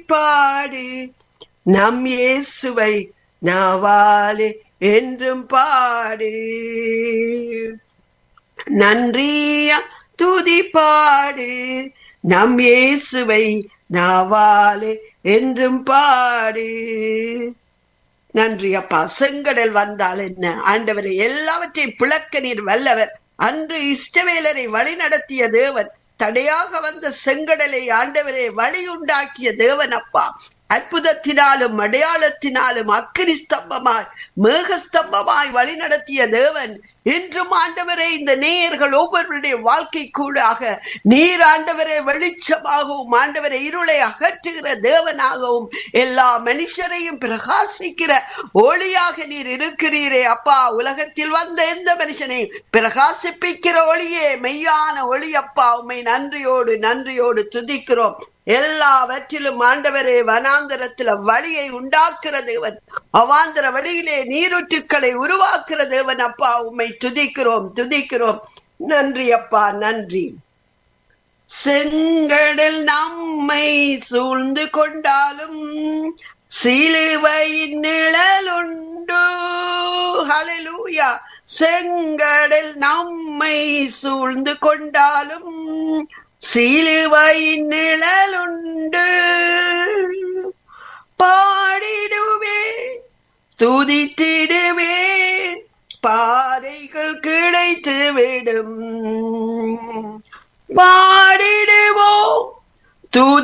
பாடு நம் இயேசுவை நாவாலே என்றும் பாடு நன்றியா துதி பாடு நம் இயேசுவை நாவாலே என்றும் பாடு நன்றி அப்பா செங்கடல் வந்தால் என்ன ஆண்டவரை எல்லாவற்றையும் பிளக்க நீர் வல்லவர் அன்று இஷ்டவேலரை வழி நடத்திய தேவன் தடையாக வந்த செங்கடலை ஆண்டவரே வழி உண்டாக்கிய தேவன் அப்பா அற்புதத்தினாலும் அடையாளத்தினாலும் அக்கினி ஸ்தம்பமாய் மேக ஸ்தம்பமாய் வழி நடத்திய தேவன் இன்றும் ஆண்டவரே இந்த நேயர்கள் ஒவ்வொருவருடைய வாழ்க்கை கூடாக நீர் ஆண்டவரை வெளிச்சமாகவும் ஆண்டவரை இருளை அகற்றுகிற தேவனாகவும் எல்லா மனுஷரையும் பிரகாசிக்கிற ஒளியாக நீர் இருக்கிறீரே அப்பா உலகத்தில் வந்த எந்த மனுஷனையும் பிரகாசிப்பிக்கிற ஒளியே மெய்யான ஒளி அப்பா உண்மை நன்றியோடு நன்றியோடு துதிக்கிறோம் எல்லாவற்றிலும் ஆண்டவரே வனாந்தரத்துல வழியை உண்டாக்குற தேவன் அவாந்தர வழியிலே நீரூற்றுக்களை உருவாக்குற தேவன் அப்பா உம்மை துதிக்கிறோம் துதிக்கிறோம் நன்றி அப்பா நன்றி செங்கடல் நம்மை சூழ்ந்து கொண்டாலும் சிலுவையின் நிழலுண்டு ஹalleluya செங்கடல் நம்மை சூழ்ந்து கொண்டாலும் சிலுவையின் நிழலுண்டு பாடிடுவேன் துதித்திடுவேன் பாதைகள் கிடைத்து விடும் பாடிடுவோம் துதி